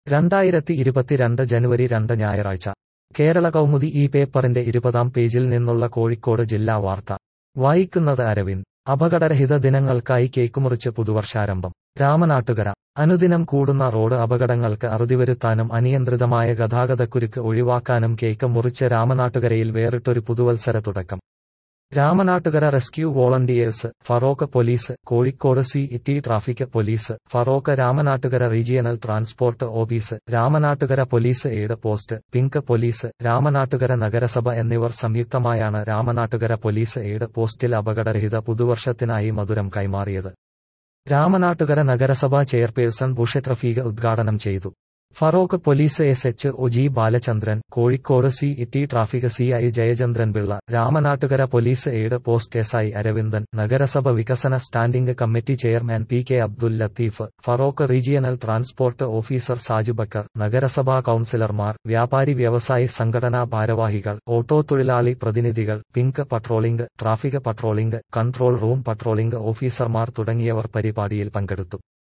രണ്ടായിരത്തി ഇരുപത്തിരണ്ട് ജനുവരി രണ്ട് ഞായറാഴ്ച കേരള കൗമുദി ഈ പേപ്പറിന്റെ ഇരുപതാം പേജിൽ നിന്നുള്ള കോഴിക്കോട് ജില്ലാ വാർത്ത വായിക്കുന്നത് അരവിന്ദ് അപകടരഹിത ദിനങ്ങൾക്കായി കേക്കുമുറിച്ച് പുതുവർഷാരംഭം രാമനാട്ടുകര അനുദിനം കൂടുന്ന റോഡ് അപകടങ്ങൾക്ക് അറുതിവരുത്താനും അനിയന്ത്രിതമായ ഗതാഗതക്കുരുക്ക് ഒഴിവാക്കാനും കേക്ക് മുറിച്ച് രാമനാട്ടുകരയിൽ വേറിട്ടൊരു പുതുവത്സര തുടക്കം Ramanattukara rescue volunteers Feroke police Kozhikode C T traffic police Feroke Ramanattukara regional transport office Ramanattukara police aid post pink police Ramanattukara നഗരസഭ എന്നിവർ സംയുക്തമായാണ് രാമനാട്ടുകര പോലീസ് എയ്ഡ് പോസ്റ്റിൽ അപകടരഹിത പുതുവർഷത്തിനായി മധുരം കൈമാറിയത് രാമനാട്ടുകര നഗരസഭാ ചെയർപേഴ്സൺ ബുഷറ്റ് റഫീഖ് ഉദ്ഘാടനം ചെയ്തു Feroke police S H O G Balachandran Kozhikode C T traffic C I Jayachandran Pillai Ramanattukara police aid post S I Aravindan നഗരസഭ വികസന standing committee chairman P K Abdul Latheef Feroke regional transport officer Saju Bakkar നഗരസഭാ കൌൺസിലർമാർ വ്യാപാരി വ്യവസായി സംഘടനാ ഭാരവാഹികൾ ഓട്ടോ തൊഴിലാളി പ്രതിനിധികൾ pink patrolling traffic patrolling control room patrolling ഓഫീസർമാർ തുടങ്ങിയവർ പരിപാടിയിൽ പങ്കെടുത്തു